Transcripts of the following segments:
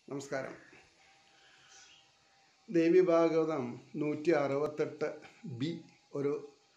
നമസ്കാരം ദേവി ഭാഗവതം നൂറ്റി അറുപത്തെട്ട് ബി ഒരു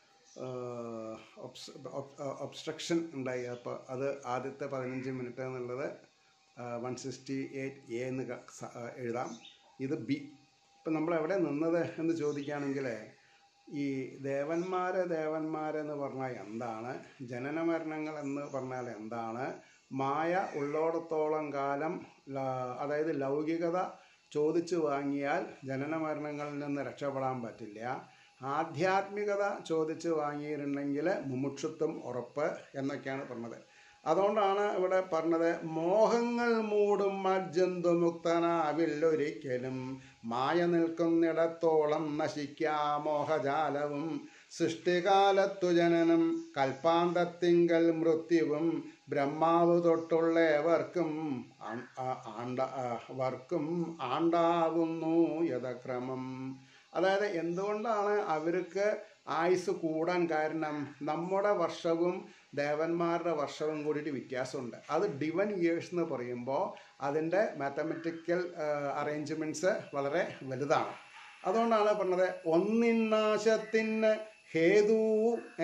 ഒബ്സ്ട്രക്ഷൻ ഉണ്ടായി അപ്പോൾ അത് ആദ്യത്തെ പതിനഞ്ച് മിനിറ്റ് എന്നുള്ളത് വൺ സിക്സ്റ്റി എയ്റ്റ് എ എന്ന് ക- സ- ആ, എഴുതാം ഇത് ബി ഇപ്പം നമ്മൾ എവിടെ നിന്നത് എന്ന് ചോദിക്കുകയാണെങ്കിൽ ഈ ദേവന്മാരെ ദേവന്മാരെന്ന് പറഞ്ഞാൽ എന്താണ് ജനന മരണങ്ങൾ എന്ന് പറഞ്ഞാൽ എന്താണ് മായ ഉള്ളോടത്തോളം കാലം ല- അതായത് ലൗകികത ചോദിച്ചു വാങ്ങിയാൽ ജനന മരണങ്ങളിൽ നിന്ന് രക്ഷപ്പെടാൻ പറ്റില്ല ആധ്യാത്മികത ചോദിച്ചു വാങ്ങിയിട്ടുണ്ടെങ്കിൽ മുമുക്ഷുത്വം ഉറപ്പ് എന്നൊക്കെയാണ് പറഞ്ഞത് അതുകൊണ്ടാണ് ഇവിടെ പറഞ്ഞത് മോഹങ്ങൾ മൂടും മജ്ജന്തുമുക്തനാവില്ലൊരിക്കലും മായ നിൽക്കുന്നിടത്തോളം നശിക്കാ മോഹജാലവും സൃഷ്ടികാലത്തു ജനനം കൽപ്പാന്തത്തിങ്കൽ മൃത്യുവും ബ്രഹ്മാവ് തൊട്ടുള്ളവർക്കും ആൺ- ആ- ആണ്ട ആ, വർക്കും ആണ്ടാവുന്നു യഥക്രമം അതായത് എന്തുകൊണ്ടാണ് അവർക്ക് ആയുസ് കൂടാൻ കാരണം നമ്മുടെ വർഷവും ദേവന്മാരുടെ വർഷവും കൂടിയിട്ട് വ്യത്യാസമുണ്ട് അത് ഡിവൻ ഇയേഴ്സ് എന്ന് പറയുമ്പോൾ അതിൻ്റെ മാത്തമെറ്റിക്കൽ അറേഞ്ച്മെൻറ്റ്സ് വളരെ വലുതാണ് അതുകൊണ്ടാണ് പറഞ്ഞത് ഒന്നിനാശത്തിന് ഹേതു ഏ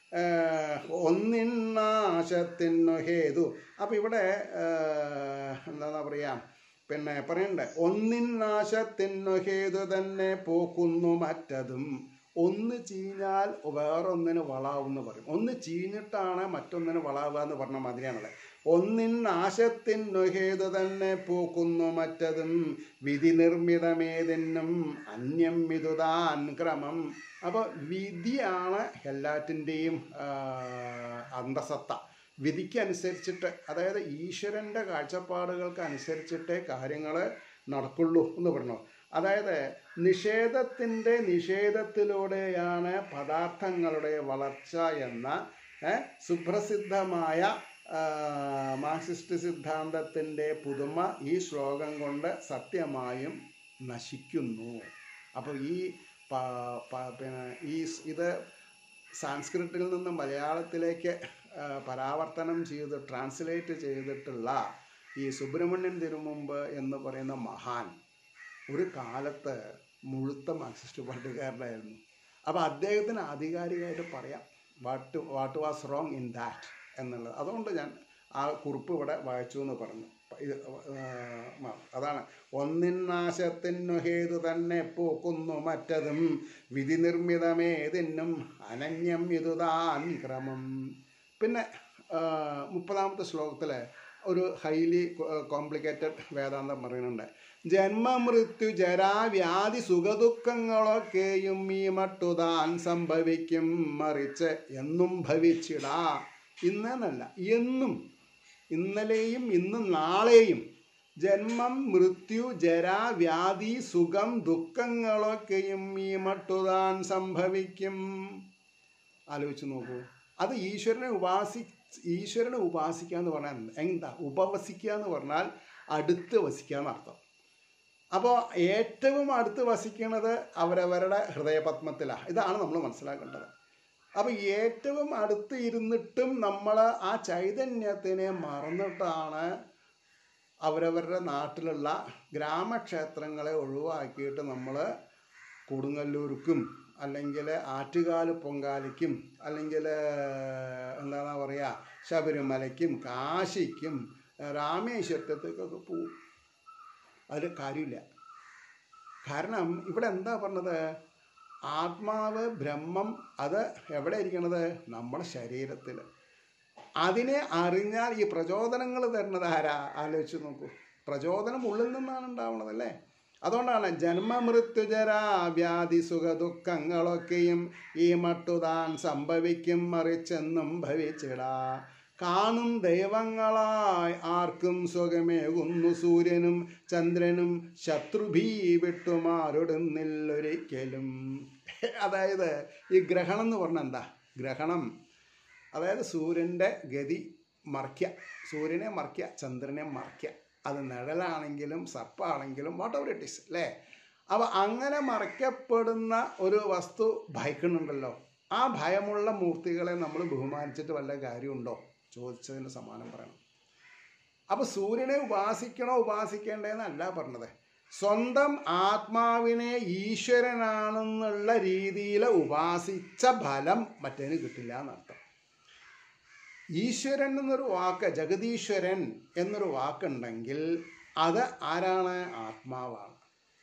ഒന്നിനാശത്തിനു ഹേതു അപ്പം ഇവിടെ എന്താ പറയുക പിന്നെ പറയണ്ടേ ഒന്നിനാശത്തിനു ഹേതു തന്നെ പോക്കുന്നു മറ്റതും ഒന്ന് ചീഞ്ഞാൽ വേറൊന്നിന് വളാവെന്ന് പറയും ഒന്ന് ചീഞ്ഞിട്ടാണ് മറ്റൊന്നിന് വളാവുക എന്ന് പറഞ്ഞ മാതിരിയാണല്ലേ ഒന്നിൻ നാശത്തിനു ഹേതു തന്നെ പൂക്കുന്നു മറ്റതും വിധി നിർമ്മിതമേതിനും അന്യം വിതുതാൻ ക്രമം അപ്പോൾ വിധിയാണ് എല്ലാറ്റിൻ്റെയും അന്തസത്ത വിധിക്ക് അനുസരിച്ചിട്ട് അതായത് ഈശ്വരൻ്റെ കാഴ്ചപ്പാടുകൾക്ക് അനുസരിച്ചിട്ടേ കാര്യങ്ങൾ നടക്കുള്ളൂ എന്ന് പറഞ്ഞു അതായത് നിഷേധത്തിൻ്റെ നിഷേധത്തിലൂടെയാണ് പദാർത്ഥങ്ങളുടെ വളർച്ച എന്ന ഏ, സുപ്രസിദ്ധമായ ആ, മാർക്സിസ്റ്റ് സിദ്ധാന്തത്തിൻ്റെ പുതുമ ഈ ശ്ലോകം കൊണ്ട് സത്യമായും നശിക്കുന്നു അപ്പോൾ ഈ പ- പ- പിന്നെ ഈ സ് ഇത് സാൻസ്ക്രിറ്റിൽ നിന്ന് മലയാളത്തിലേക്ക് ആ, പരാവർത്തനം ചെയ്ത് ട്രാൻസ്ലേറ്റ് ചെയ്തിട്ടുള്ള ഈ സുബ്രഹ്മണ്യൻ തിരുമുമ്പ് എന്ന് പറയുന്ന മഹാൻ ഒരു കാലത്ത് മുഴുത്ത മാർക്സിസ്റ്റ് പാർട്ടിക്കാരനായിരുന്നു അപ്പോൾ അദ്ദേഹത്തിന് ആധികാരികമായിട്ട് പറയാം what what was wrong in that എന്നുള്ളത് അതുകൊണ്ട് ഞാൻ ആ കുറിപ്പ് ഇവിടെ വായിച്ചു എന്ന് പറഞ്ഞു ഇത് ആ, അതാണ് ഒന്നിനാശത്തിനു ഹേതു തന്നെ പോക്കുന്നു മറ്റതും വിധി നിർമ്മിതമേതിനും അനന്യം ഇതുതാൻ ക്രമം പിന്നെ ആ, മുപ്പതാമത്തെ ശ്ലോകത്തിൽ ഒരു ഹൈലി കോംപ്ലിക്കേറ്റഡ് വേദാന്തം പറയുന്നുണ്ട് ജന്മമൃത്യു ജരാവ്യാധി സുഖദുഃഖങ്ങളൊക്കെയും ഈ മട്ടുതാൻ സംഭവിക്കും മറിച്ച് എന്നും ഭവിച്ചിടാ ഇന്നെന്നല്ല എന്നും ഇന്നലെയും ഇന്നും നാളെയും ജന്മം മൃത്യു ജര വ്യാധി സുഖം ദുഃഖങ്ങളൊക്കെയും ഈ മട്ടുതാൻ സംഭവിക്കും ആലോചിച്ച് നോക്കൂ അത് ഈശ്വരനെ ഉപാസി ഈശ്വരനെ ഉപാസിക്കുക എന്ന് പറഞ്ഞാൽ എന്താ ഉപവസിക്കുക എന്ന് പറഞ്ഞാൽ അടുത്ത് വസിക്കുക എന്നർത്ഥം അപ്പോൾ ഏറ്റവും അടുത്ത് വസിക്കുന്നത് അവരവരുടെ ഹൃദയപത്മത്തിലാണ് ഇതാണ് നമ്മൾ മനസ്സിലാക്കേണ്ടത് അപ്പോൾ ഏറ്റവും അടുത്ത് ഇരുന്നിട്ടും നമ്മൾ ആ ചൈതന്യത്തിനെ മറന്നിട്ടാണ് അവരവരുടെ നാട്ടിലുള്ള ഗ്രാമക്ഷേത്രങ്ങളെ ഒഴിവാക്കിയിട്ട് നമ്മൾ കൊടുങ്ങല്ലൂർക്കും അല്ലെങ്കിൽ ആറ്റുകാല് പൊങ്കാലിക്കും അല്ലെങ്കിൽ എന്താണ് പറയുക ശബരിമലയ്ക്കും കാശിക്കും രാമേശ്വരത്തേക്കൊക്കെ പോവും അതിൽ കാര്യമില്ല കാരണം ഇവിടെ എന്താ പറഞ്ഞത് ആത്മാവ് ബ്രഹ്മം അത് എവിടെ ഇരിക്കണത് നമ്മുടെ ശരീരത്തിൽ അതിനെ അറിഞ്ഞാൽ ഈ പ്രചോദനങ്ങൾ തരുന്നത് ആരാ ആലോചിച്ച് നോക്കൂ പ്രചോദനം ഉള്ളിൽ നിന്നാണ് ഉണ്ടാവുന്നത് അല്ലേ അതുകൊണ്ടാണ് ജന്മമൃത്യുജരാ വ്യാധി സുഖ ദുഃഖങ്ങളൊക്കെയും ഈ മട്ടുതാൻ സംഭവിക്കും മറിച്ചെന്നും ഭവിച്ചിടാ കാണും ദൈവങ്ങളായി ആർക്കും സുഖമേകുന്നു സൂര്യനും ചന്ദ്രനും ശത്രുഭീ വിട്ടുമാറിടുന്നില്ലൊരിക്കലും അതായത് ഈ ഗ്രഹണം എന്ന് പറഞ്ഞാൽ എന്താ ഗ്രഹണം അതായത് സൂര്യൻ്റെ ഗതി മറയ്ക്കുക സൂര്യനെ മറയ്ക്കുക ചന്ദ്രനെ മറയ്ക്കുക അത് നിഴലാണെങ്കിലും സർപ്പാണെങ്കിലും വാട്ട് എവർ ഇറ്റ് ഈസ് അല്ലേ അപ്പോൾ അങ്ങനെ മറയ്ക്കപ്പെടുന്ന ഒരു വസ്തു ഭയക്കുന്നുണ്ടല്ലോ ആ ഭയമുള്ള മൂർത്തികളെ നമ്മൾ ബഹുമാനിച്ചിട്ട് വല്ല കാര്യമുണ്ടോ ചോദിച്ചതിന് സമാനം പറയണം അപ്പൊ സൂര്യനെ ഉപാസിക്കണോ ഉപാസിക്കേണ്ടതെന്നല്ല പറഞ്ഞത് സ്വന്തം ആത്മാവിനെ ഈശ്വരനാണെന്നുള്ള രീതിയിൽ ഉപാസിച്ച ഫലം മറ്റേന് കിട്ടില്ല എന്നർത്ഥം ഈശ്വരൻ എന്നൊരു വാക്ക് ജഗതീശ്വരൻ എന്നൊരു വാക്കുണ്ടെങ്കിൽ അത് ആരാണ് ആത്മാവാണ്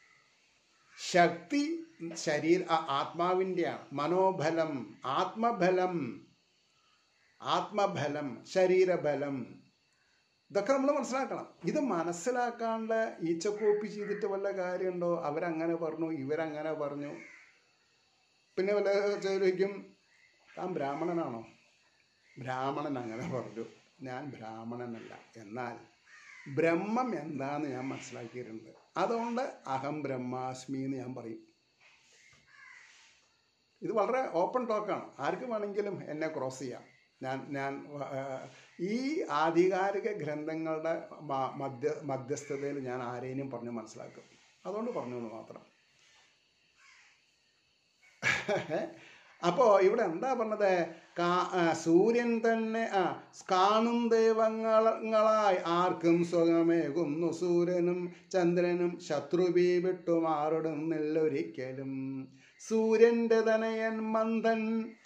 ശക്തി ശരീര ആ- ആത്മാവിൻ്റെയാണ് മനോബലം ആത്മബലം ആത്മബലം ശരീരബലം ഇതൊക്കെ നമ്മൾ മനസ്സിലാക്കണം ഇത് മനസ്സിലാക്കാണ്ട് ഈച്ചക്കോപ്പി ചെയ്തിട്ട് വല്ല കാര്യമുണ്ടോ അവരങ്ങനെ പറഞ്ഞു ഇവരങ്ങനെ പറഞ്ഞു പിന്നെ വല്ല ചോദിക്കും താൻ ബ്രാഹ്മണനാണോ ബ്രാഹ്മണൻ അങ്ങനെ പറഞ്ഞു ഞാൻ ബ്രാഹ്മണനല്ല എന്നാൽ ബ്രഹ്മം എന്താന്ന് ഞാൻ മനസ്സിലാക്കിയിട്ടുണ്ട് അതുകൊണ്ട് അഹം ബ്രഹ്മാസ്മി എന്ന് ഞാൻ പറയും ഇത് വളരെ ഓപ്പൺ ടോക്കാണ് ആർക്ക് വേണമെങ്കിലും എന്നെ ക്രോസ് ചെയ്യാം ഞാൻ ഞാൻ ആ, ഈ ആധികാരിക ഗ്രന്ഥങ്ങളുടെ മ- മധ്യ മധ്യസ്ഥതയിൽ ഞാൻ ആരെയും പറഞ്ഞ് മനസ്സിലാക്കും അതുകൊണ്ട് പറഞ്ഞു എന്ന് മാത്രം അപ്പോൾ ഇവിടെ എന്താ പറഞ്ഞത് കാ- ആ, സൂര്യൻ തന്നെ ആ കാണും ദൈവങ്ങളായി ആർക്കും സുഖമേകുന്നു സൂര്യനും ചന്ദ്രനും ശത്രുവി വിട്ടു മാറിടുന്നില്ലൊരിക്കലും സൂര്യന്റെ തനയൻ മന്ദൻ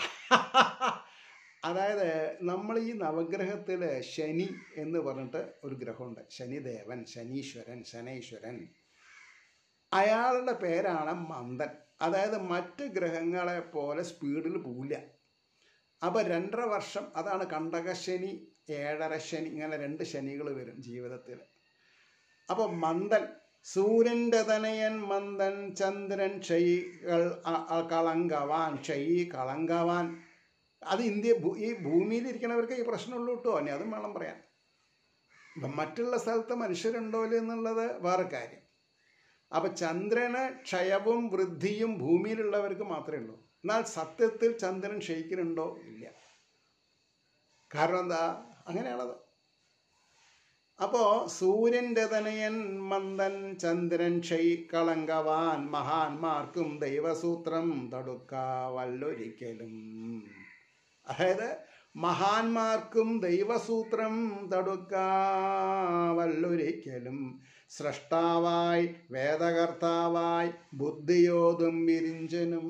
അതായത് നമ്മൾ ഈ നവഗ്രഹത്തിൽ ശനി എന്ന് പറഞ്ഞിട്ട് ഒരു ഗ്രഹമുണ്ട് ശനിദേവൻ ശനീശ്വരൻ ശനൈശ്വരൻ അയാളുടെ പേരാണ് മന്ദൻ അതായത് മറ്റ് ഗ്രഹങ്ങളെ പോലെ സ്പീഡിൽ പോവില്ല അപ്പോൾ രണ്ടര വർഷം അതാണ് കണ്ടകശനി ഏഴര ശനി ഇങ്ങനെ രണ്ട് ശനികൾ വരും ജീവിതത്തിൽ അപ്പോൾ മന്ദൻ സൂര്യൻ്റെ തനയൻ മന്ദൻ ചന്ദ്രൻ ക്ഷയികൾ അ- അ- കളങ്കവാൻ ക്ഷയി കളങ്കവാൻ അത് ഇന്ത്യ ഭൂ- ഈ ഭൂമിയിലിരിക്കണവർക്ക് ഈ പ്രശ്നമുള്ളൂ കേട്ടോ ഇനി അതും വേണം പറയാൻ ഇപ്പം മറ്റുള്ള സ്ഥലത്ത് മനുഷ്യരുണ്ടോ ഇല്ലയോ എന്നുള്ളത് വേറെ കാര്യം അപ്പൊ ചന്ദ്രന് ക്ഷയവും വൃദ്ധിയും ഭൂമിയിലുള്ളവർക്ക് മാത്രമേ ഉള്ളൂ എന്നാൽ സത്യത്തിൽ ചന്ദ്രൻ ക്ഷയിക്കുന്നുണ്ടോ ഇല്ല കാരണം എന്താ അങ്ങനെയാണത് അപ്പോ സൂര്യന്റെ തനയൻ മന്ദൻ ചന്ദ്രൻ ക്ഷയി കളങ്കവാൻ മഹാന്മാർക്കും ദൈവസൂത്രം തടുക്കാവല്ലൊരിക്കലും അതായത് മഹാന്മാർക്കും ദൈവസൂത്രം തടുക്കാവല്ലൊരിക്കലും സ്രഷ്ടാവായി വേദകർത്താവായി ബുദ്ധിയോതും വിരിഞ്ചനും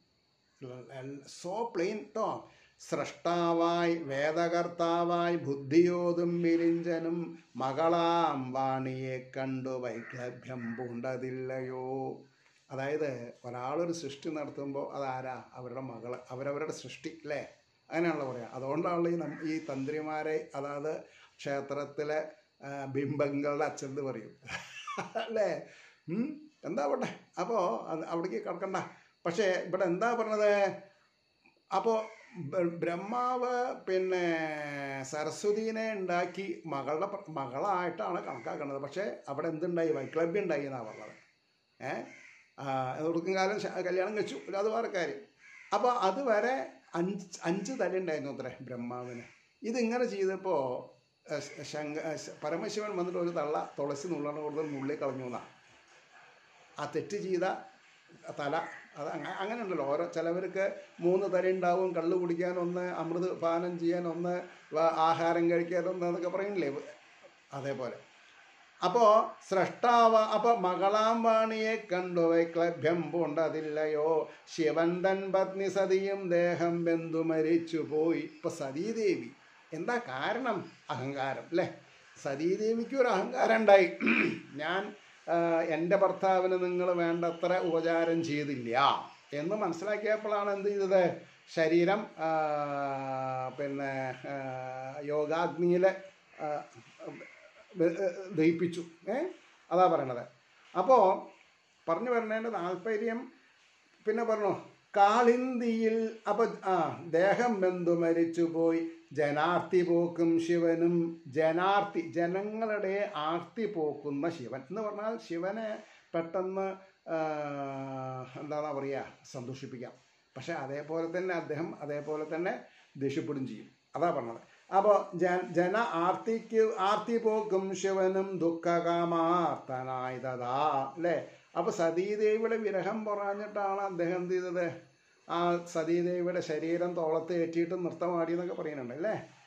സോ പ്ലെയിൻ ട്ടോ സ്രഷ്ടാവായി വേദകർത്താവായി ബുദ്ധിയോതും വിരിഞ്ചനും മകളാം വാണിയെ കണ്ടു വൈക്ലഭ്യം പൂണ്ടതില്ലയോ അതായത് ഒരാളൊരു സൃഷ്ടി നടത്തുമ്പോൾ അതാരാ അവരുടെ മകള് അവരവരുടെ സൃഷ്ടി അല്ലേ അങ്ങനെയാണല്ലോ പറയാം അതുകൊണ്ടാണല്ലോ ഈ നം- ഈ തന്ത്രിമാരെ അതായത് ക്ഷേത്രത്തിലെ ആ, ബിംബങ്ങളുടെ അച്ഛൻ എന്ന് പറയും അല്ലേ ഉം? എന്താ പോട്ടെ അപ്പോൾ അത് അവിടേക്ക് കിടക്കണ്ട പക്ഷേ ഇവിടെ എന്താ പറഞ്ഞത് അപ്പോൾ ബ്രഹ്മാവ് പിന്നെ സരസ്വതീനെ ഉണ്ടാക്കി മകളുടെ പ്ര- മകളായിട്ടാണ് കണക്കാക്കുന്നത് പക്ഷേ അവിടെ എന്തുണ്ടായി വൈക്ലഭ്യം ഉണ്ടായി എന്നാണ് പറഞ്ഞത് ഏ ഒടുക്കും കാലം ശ- കല്യാണം കഴിച്ചു ഇല്ല, അത് വേറെ കാര്യം അപ്പോൾ അതുവരെ അഞ്ച് അഞ്ച് തല ഉണ്ടായിരുന്നു അത്രേ ബ്രഹ്മാവിന് ഇതിങ്ങനെ ചെയ്തപ്പോൾ ശങ്ക ശ- പരമശിവൻ വന്നിട്ട് ഒരു തള്ള തുളസി നുള്ളണ കൂടുതൽ നുള്ളി കളഞ്ഞു എന്നാ ആ തെറ്റ് ചെയ്ത തല അത് അങ്ങ- അങ്ങനെ ഉണ്ടല്ലോ ഓരോ ചിലവർക്ക് മൂന്ന് തല ഉണ്ടാവും കള്ള് കുടിക്കാൻ ഒന്ന് അമൃത് പാനം ചെയ്യാൻ ഒന്ന് വ- ആഹാരം കഴിക്കാൻ ഒന്ന് എന്നൊക്കെ പറയുന്നില്ലേ അതേപോലെ അപ്പോൾ സ്രഷ്ടാവ അപ്പോൾ മകളാം വാണിയെ കണ്ടു വൈക്ലഭ്യം പൂണ്ടതില്ലയോ ശിവൻ തൻ പത്നി സതിയും ദേഹം ബന്ധു മരിച്ചു പോയി ഇപ്പൊ സതീദേവി എന്താ കാരണം അഹങ്കാരം അല്ലേ സതീദേവിക്ക് ഒരു അഹങ്കാരം ഉണ്ടായി ഞാൻ ആ, എൻ്റെ ഭർത്താവിന് നിങ്ങൾ വേണ്ടത്ര ഉപചാരം ചെയ്തില്ല എന്ന് മനസ്സിലാക്കിയപ്പോഴാണ് എന്ത് ചെയ്തത് ശരീരം ആ, പിന്നെ ആ, യോഗാഗ്നിയിൽ ആ, വെ- ഏ, ദഹിപ്പിച്ചു ഏ അതാ പറയണത് അപ്പോൾ പറഞ്ഞു വരുന്നതിൻ്റെ താല്പര്യം പിന്നെ പറഞ്ഞു കാളിന്തിയിൽ അപ്പൊ ആ ദേഹം ബന്ധു മരിച്ചുപോയി ജനാർത്തി പോക്കും ശിവനും ജനാർത്തി ജനങ്ങളുടെ ആർത്തി പോക്കുന്ന ശിവൻ എന്ന് പറഞ്ഞാൽ ശിവനെ പെട്ടെന്ന് ആ, എന്താണെന്നാ പറയുക സന്തോഷിപ്പിക്കാം പക്ഷെ അതേപോലെ തന്നെ അദ്ദേഹം അതേപോലെ തന്നെ ദേഷ്യപ്പെടും ചെയ്യും അതാ പറഞ്ഞത് അപ്പോൾ ജന ജന ആർത്തിക്ക് ആർത്തി പോക്കും ശിവനും ദുഃഖകാമാർത്തനായി തഥാ അല്ലേ അപ്പോൾ സതീദേവിയുടെ വിരഹം പറഞ്ഞിട്ടാണ് അദ്ദേഹം എന്ത് ചെയ്തത് ആ സതീദേവിയുടെ ശരീരം തോളത്ത് ഏറ്റിയിട്ട് നൃത്തമാടി എന്നൊക്കെ പറയുന്നുണ്ട് അല്ലേ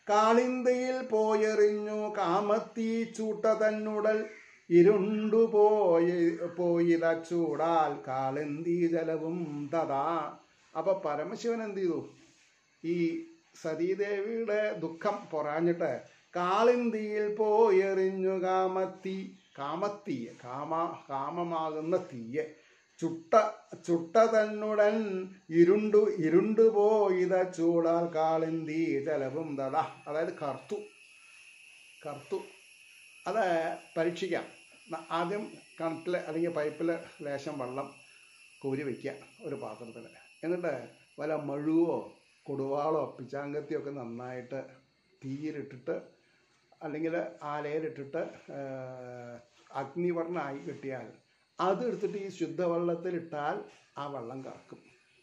കാളിന്തിയിൽ പോയെറിഞ്ഞു കാമത്തീ ചൂട്ട തന്നുടൽ ഇരുണ്ടുപോയി പോയിത ചൂടാൽ കാളിന്തി ജലവും തഥാ അപ്പൊ പരമശിവൻ എന്ത് ചെയ്തു ഈ സതീദേവിയുടെ ദുഃഖം പൊറാഞ്ഞിട്ട് കാളിന്തിയിൽ പോയെറിഞ്ഞു കാമത്തി കാമത്തീയ കാമ കാമമാകുന്ന തീയെ ചുട്ട ചുട്ട തന്നുടൻ ഇരുണ്ടു ഇരുണ്ടുപോയിത ചൂടാൽ കാളിന്തി ജലവും തട അതായത് കർത്തു കർത്തു അത് പരീക്ഷിക്കാം ന- ആദ്യം കിണറ്റിൽ അല്ലെങ്കിൽ പൈപ്പിൽ ലേശം വെള്ളം കോരി വയ്ക്കുക ഒരു പാത്രത്തിൽ എന്നിട്ട് വല്ല മഴുവോ കൊടുവാളോ പിച്ചാങ്കത്തിയോ ഒക്കെ നന്നായിട്ട് തീയിലിട്ടിട്ട് അല്ലെങ്കിൽ ആലയിലിട്ടിട്ട് അഗ്നിവർണ്ണമായി കിട്ടിയാൽ അതെടുത്തിട്ട് ഈ ശുദ്ധവെള്ളത്തിലിട്ടാൽ ആ വെള്ളം കറക്കും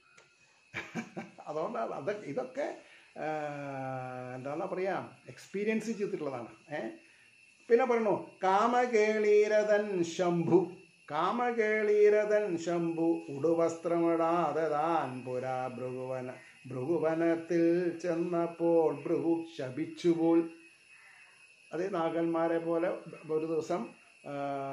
അതുകൊണ്ടാണ് അത് ഇതൊക്കെ ആ, എന്താണെന്നാ പറയാ എക്സ്പീരിയൻസ് ചെയ്തിട്ടുള്ളതാണ് ഏ പിന്നെ പറഞ്ഞു കാമകേളീരതൻ ശംഭു കാമകേളീരതൻ ശംഭു ഉടുവസ്ത്രമിടാതെ താൻ പുരാ ഭൃഗുവന ഭൃഗുവനത്തിൽ ചെന്നപ്പോൾ ഭൃഗു ശപിച്ചുപോൽ അതേ നാഗന്മാരെ പോലെ ഒരു ദിവസം ആ,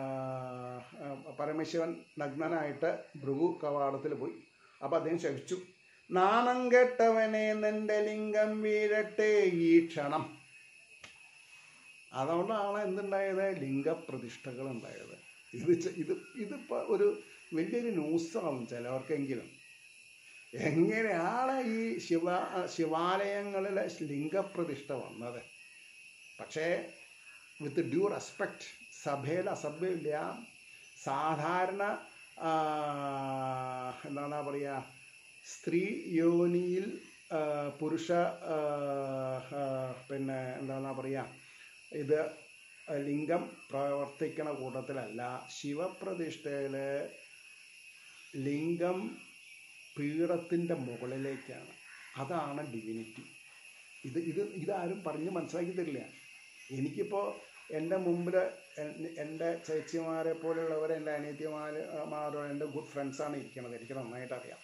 ആ, പരമശിവൻ നഗ്നനായിട്ട് ഭൃഗു കവാടത്തിൽ പോയി അപ്പം അദ്ദേഹം ശപിച്ചു നാണം കെട്ടവനെ നിന്റെ ലിംഗം വീഴട്ടെ ഈ ക്ഷണം അതുകൊണ്ടാണ് എന്തുണ്ടായത് ലിംഗപ്രതിഷ്ഠകൾ ഉണ്ടായത് ഇത് ചെ- ഇത് ഇതിപ്പോൾ ഒരു വലിയൊരു ന്യൂസാവും ചിലവർക്കെങ്കിലും എങ്ങനെയാണ് ഈ ശിവ ശിവാലയങ്ങളിലെ ലിംഗപ്രതിഷ്ഠ വന്നത് പക്ഷേ വിത്ത് ഡ്യൂ റെസ്പെക്റ്റ് സഭയിൽ അസഭ്യമില്ല സാധാരണ ആ, എന്താണ് പറയുക സ്ത്രീ യോനിയിൽ ആ, പുരുഷ ആ, ആ, പിന്നെ എന്താണ് പറയുക ഇത് ലിംഗം പ്രവർത്തിക്കണ കൂട്ടത്തിലല്ല ശിവപ്രതിഷ്ഠയിൽ ലിംഗം പീഠത്തിൻ്റെ മുകളിലേക്കാണ് അതാണ് ഡിവിനിറ്റി ഇത് ഇത് ഇതാരും പറഞ്ഞ് മനസ്സിലാക്കി തരില്ല എനിക്കിപ്പോൾ എൻ്റെ മുമ്പിൽ എൻ്റെ ചേച്ചിമാരെ പോലുള്ളവർ എൻ്റെ അനിയത്തിമാർ മാരോ എൻ്റെ ഗുഡ് ഫ്രണ്ട്സാണ് ഇരിക്കുന്നത് എനിക്ക് നന്നായിട്ട് അറിയാം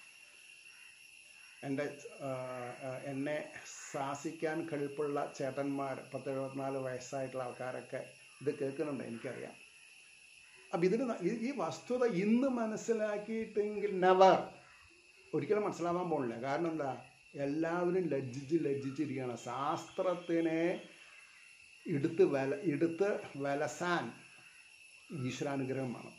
എൻ്റെ ആ, ആ, എന്നെ ശാസിക്കാൻ കഴിപ്പുള്ള ചേട്ടന്മാർ പത്ത് എഴുപത്തിനാല് വയസ്സായിട്ടുള്ള ആൾക്കാരൊക്കെ ഇത് കേൾക്കുന്നുണ്ട് എനിക്കറിയാം അപ്പം ഇതിന് ന- ഈ- ഈ വസ്തുത ഇന്ന് മനസ്സിലാക്കിയിട്ടെങ്കിൽ നെവർ ഒരിക്കലും മനസ്സിലാവാൻ പോണില്ല കാരണം എന്താ എല്ലാവരും ലജ്ജിച്ച് ലജ്ജിച്ചിരിക്കുകയാണ് ശാസ്ത്രത്തിനെ എടുത്ത് വല എടുത്ത് വലസാൻ ഈശ്വരാനുഗ്രഹം വേണം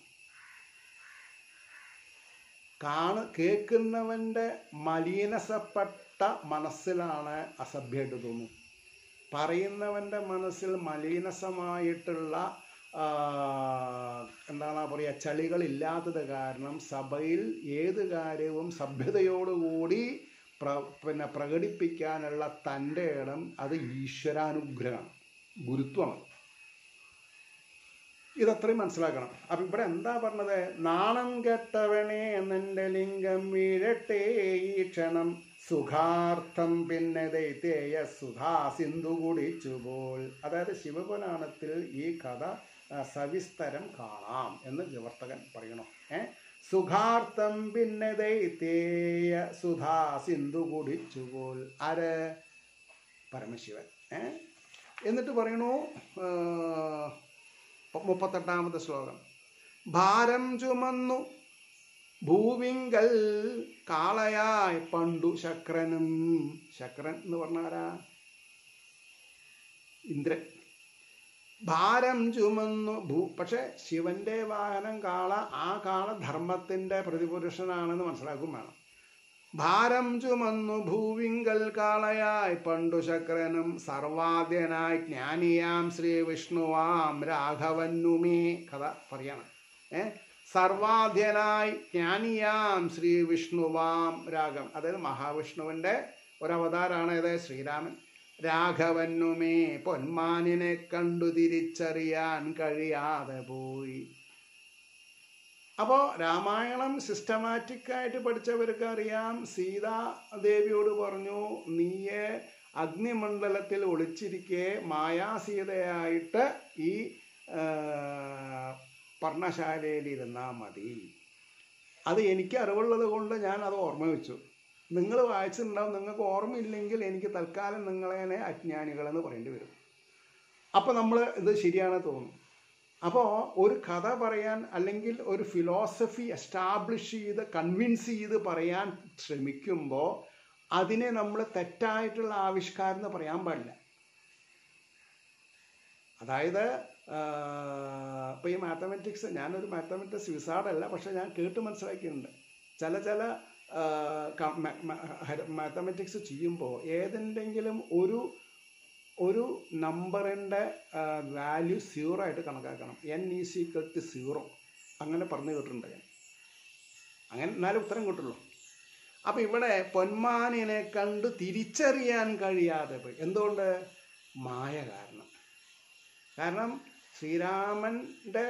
കാണ കേൾക്കുന്നവൻ്റെ മലീനസപ്പെട്ട മനസ്സിലാണ് അസഭ്യമായിട്ട് തോന്നും പറയുന്നവൻ്റെ മനസ്സിൽ മലീനസമായിട്ടുള്ള ആ, എന്താണ് പറയുക ചളികളില്ലാത്തത് കാരണം സഭയിൽ ഏത് കാര്യവും സഭ്യതയോടുകൂടി പ്ര പിന്നെ പ്രകടിപ്പിക്കാനുള്ള തൻ്റെ ഇടം അത് ഈശ്വരാനുഗ്രഹമാണ് ഗുരുത്വമാണ് ഇതത്രയും മനസ്സിലാക്കണം അപ്പം ഇവിടെ എന്താ പറഞ്ഞത് നാണം കെട്ടവനെ എന്നെ ലിംഗം വീഴട്ടെ ഈ ക്ഷണം സുഖാർത്ഥം പിന്നെ ദൈത്യേയ സുധാ സിന്ധു കുടിച്ചുപോൽ അതായത് ശിവപുരാണത്തിൽ ഈ കഥ ആ, സവിസ്തരം കാണാം എന്ന് വിവർത്തകൻ പറയണോ ഏ സുഖാർത്ഥം പിന്നെ ദൈത്യേയ സുധാ സിന്ധു കുടിച്ചുപോൽ ആര് പരമശിവൻ ഏ എന്നിട്ട് പറയണു ആ, മുപ്പത്തെട്ടാമത്തെ ശ്ലോകം ഭാരം ചുമന്നു ഭൂവിങ്കൽ കാളയായി പണ്ടു ശക്രനും ശക്രൻ എന്ന് പറഞ്ഞാരാ ഇന്ദ്രൻ ഭാരം ചുമന്നു ഭൂ പക്ഷെ ശിവന്റെ വാഹനം കാള ആ കാള ധർമ്മത്തിന്റെ പ്രതിപുരുഷനാണെന്ന് മനസ്സിലാക്കും വേണം ഭാരം ചുമന്നു ഭൂവിങ്കൽ കാളയായി പണ്ടു ശക്രനും സർവാദ്യനായി ജ്ഞാനിയാം ശ്രീ വിഷ്ണുവാം രാഘവന്നുമേ കഥ പറയണം ഏ സർവാദ്യനായി ജ്ഞാനിയാം ശ്രീ വിഷ്ണുവാം രാഘവൻ അതായത് മഹാവിഷ്ണുവിൻ്റെ ഒരവതാരാണ് ഇത് ശ്രീരാമൻ രാഘവന്നുമേ പൊന്മാനിനെ കണ്ടു തിരിച്ചറിയാൻ കഴിയാതെ പോയി അപ്പോൾ രാമായണം സിസ്റ്റമാറ്റിക്കായിട്ട് പഠിച്ചവർക്ക് അറിയാം സീതാദേവിയോട് പറഞ്ഞു നീയെ അഗ്നിമണ്ഡലത്തിൽ ഒളിച്ചിരിക്കെ മായാസീതയായിട്ട് ഈ ആ, പർണശാലയിൽ ഇരുന്നാൽ മതി അത് എനിക്ക് അറിവുള്ളത് കൊണ്ട് ഞാൻ അത് ഓർമ്മ വെച്ചു നിങ്ങൾ വായിച്ചിട്ടുണ്ടാവും നിങ്ങൾക്ക് ഓർമ്മയില്ലെങ്കിൽ എനിക്ക് തൽക്കാലം നിങ്ങളെ അജ്ഞാനികളെന്ന് പറയേണ്ടി വരും അപ്പോൾ നമ്മൾ ഇത് ശരിയാണെന്ന് തോന്നും അപ്പോൾ ഒരു കഥ പറയാൻ അല്ലെങ്കിൽ ഒരു ഫിലോസഫി എസ്റ്റാബ്ലിഷ് ചെയ്ത് കൺവിൻസ് ചെയ്ത് പറയാൻ ശ്രമിക്കുമ്പോൾ അതിനെ നമ്മൾ തെറ്റായിട്ടുള്ള ആവിഷ്കാരം എന്ന് പറയാൻ പാടില്ല അതായത് ഇപ്പോൾ ഈ മാത്തമെറ്റിക്സ് ഞാനൊരു മാത്തമെറ്റിക്സ് വിസാർഡല്ല പക്ഷെ ഞാൻ കേട്ട് മനസ്സിലാക്കിയിട്ടുണ്ട് ചില ചില മാത്തമെറ്റിക്സ് ചെയ്യുമ്പോൾ ഏതെങ്കിലും ഒരു ഒരു നമ്പറിൻ്റെ വാല്യൂ സീറോ ആയിട്ട് കണക്കാക്കണം n is equal to zero അങ്ങനെ പറഞ്ഞു കേട്ടിട്ടുണ്ട് ഞാൻ അങ്ങനെ എന്നാലും ഉത്തരം കിട്ടുള്ളൂ അപ്പം ഇവിടെ പൊന്മാനിനെ കണ്ട് തിരിച്ചറിയാൻ കഴിയാതെ പോയി എന്തുകൊണ്ട് മായ കാരണം കാരണം ശ്രീരാമൻ്റെ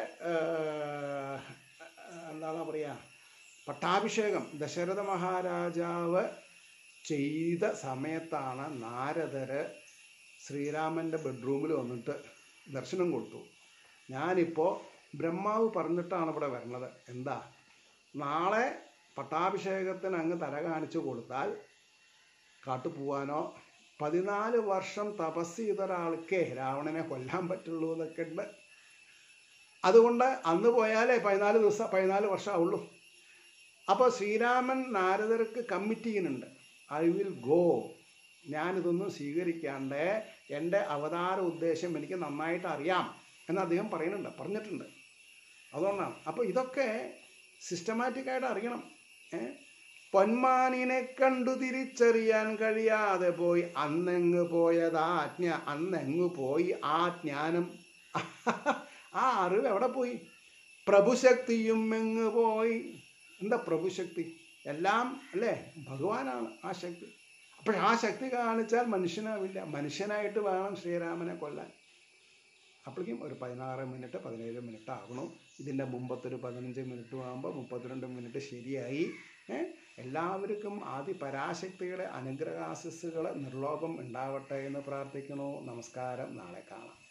എന്താണ് പറയുക പട്ടാഭിഷേകം ദശരഥ മഹാരാജാവ് ചെയ്ത സമയത്താണ് നാരദര് ശ്രീരാമൻ്റെ ബെഡ്റൂമിൽ വന്നിട്ട് ദർശനം കൊടുത്തു ഞാനിപ്പോൾ ബ്രഹ്മാവ് പറഞ്ഞിട്ടാണ് ഇവിടെ വരുന്നത് എന്താ നാളെ പട്ടാഭിഷേകത്തിന് അങ്ങ് തല കാണിച്ചു കൊടുത്താൽ കാട്ടു പോവാനോ പതിനാല് വർഷം തപസ് ചെയ്ത ഒരാൾക്കേ രാവണനെ കൊല്ലാൻ പറ്റുള്ളൂ എന്നൊക്കെ ഉണ്ട് അതുകൊണ്ട് അന്ന് പോയാലേ പതിനാല് ദിവസം പതിനാല് വർഷം ആവുള്ളൂ അപ്പോൾ ശ്രീരാമൻ നാരദർക്ക് കമ്മിറ്റ് ചെയ്യുന്നുണ്ട് ഐ വിൽ ഗോ ഞാനിതൊന്നും സ്വീകരിക്കാണ്ട് എൻ്റെ അവതാര ഉദ്ദേശം എനിക്ക് നന്നായിട്ട് അറിയാം എന്ന് അദ്ദേഹം പറയുന്നുണ്ട് പറഞ്ഞിട്ടുണ്ട് അതുകൊണ്ടാണ് അപ്പോൾ ഇതൊക്കെ സിസ്റ്റമാറ്റിക്കായിട്ട് അറിയണം ഏ പൊന്മാനിനെ കണ്ടു തിരിച്ചറിയാൻ കഴിയാതെ പോയി അന്നെങ്ങ് പോയതാ ജ്ഞ അന്നെങ്ങ് പോയി ആ ജ്ഞാനം ആ അറിവ് എവിടെ പോയി പ്രഭുശക്തിയും എങ്ങ് പോയി എന്താ പ്രഭുശക്തി എല്ലാം അല്ലേ ഭഗവാനാണ് ആ ശക്തി അപ്പോൾ ആ ശക്തി കാണിച്ചാൽ മനുഷ്യനാവില്ല മനുഷ്യനായിട്ട് വേണം ശ്രീരാമനെ കൊല്ലാൻ അപ്പോഴേക്കും ഒരു പതിനാറ് മിനിറ്റ് പതിനേഴ് മിനിറ്റ് ആകണം ഇതിൻ്റെ മുമ്പത്തൊരു പതിനഞ്ച് മിനിറ്റ് ആകുമ്പോൾ മുപ്പത്തിരണ്ട് മിനിറ്റ് ശരിയായി എല്ലാവർക്കും ആദി പരാശക്തിയുടെ അനുഗ്രഹാശസ്സുകൾ നിർലോഭം ഉണ്ടാവട്ടെ എന്ന് പ്രാർത്ഥിക്കണു നമസ്കാരം നാളെ കാണാം